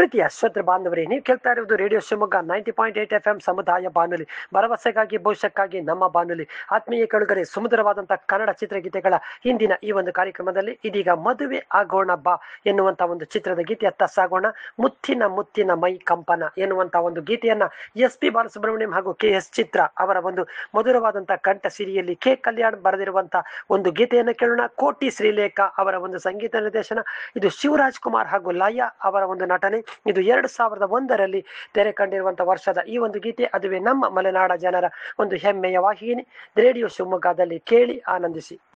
ಪ್ರೀತಿಯ ಶ್ರೋತೃ ಬಾಂಧವರೇ ನೀವು ಕೇಳ್ತಾ ಇರುವುದು radio Shivamogga ninety point eight F M ಸಮುದಾಯ ಬಾನುಲಿ ಭರವಸೆಗಾಗಿ ಭವಿಷ್ಯಕ್ಕಾಗಿ ನಮ್ಮ ಬಾನುಲಿ ಆತ್ಮೀಯ ಕೆಳಗರೆ ಸುಮಧುರವಾದಂತಹ ಕನ್ನಡ ಚಿತ್ರಗೀತೆಗಳ ಇಂದಿನ ಈ ಒಂದು ಕಾರ್ಯಕ್ರಮದಲ್ಲಿ ಇದೀಗ ಮದುವೆ ಆಗೋಣ ಬಾ ಎನ್ನುವಂತ ಒಂದು ಚಿತ್ರದ ಗೀತೆಯತ್ತ ಸಾಗೋಣ ಮುತ್ತಿನ ಮುತ್ತಿನ ಮೈ ಕಂಪನ ಎನ್ನುವಂತ ಒಂದು ಗೀತೆಯನ್ನ ಎಸ್ ಪಿ ಬಾಲಸುಬ್ರಹ್ಮಣ್ಯಂ ಹಾಗೂ ಕೆ ಎಸ್ ಚಿತ್ರ ಅವರ ಒಂದು ಮಧುರವಾದಂತಹ ಕಂಠ ಸಿರಿಯಲ್ಲಿ ಕೆ ಕಲ್ಯಾಣ್ ಬರೆದಿರುವಂತಹ ಒಂದು ಗೀತೆಯನ್ನು ಕೇಳೋಣ ಕೋಟಿ ಶ್ರೀಲೇಖ ಅವರ ಒಂದು ಸಂಗೀತ ನಿರ್ದೇಶನ ಇದು ಶಿವರಾಜ್ ಕುಮಾರ್ ಹಾಗೂ ಲಯ ಅವರ ಒಂದು ನಟನೆ ಇದು ಎರಡು ಸಾವಿರದ ಒಂದರಲ್ಲಿ ತೆರೆ ಕಂಡಿರುವಂತಹ ವರ್ಷದ ಈ ಒಂದು ಗೀತೆ ಅದುವೇ ನಮ್ಮ ಮಲೆನಾಡ ಜನರ ಒಂದು ಹೆಮ್ಮೆಯ ವಾಹಿನಿ ರೇಡಿಯೋ ಶಿವಮೊಗ್ಗದಲ್ಲಿ ಕೇಳಿ ಆನಂದಿಸಿ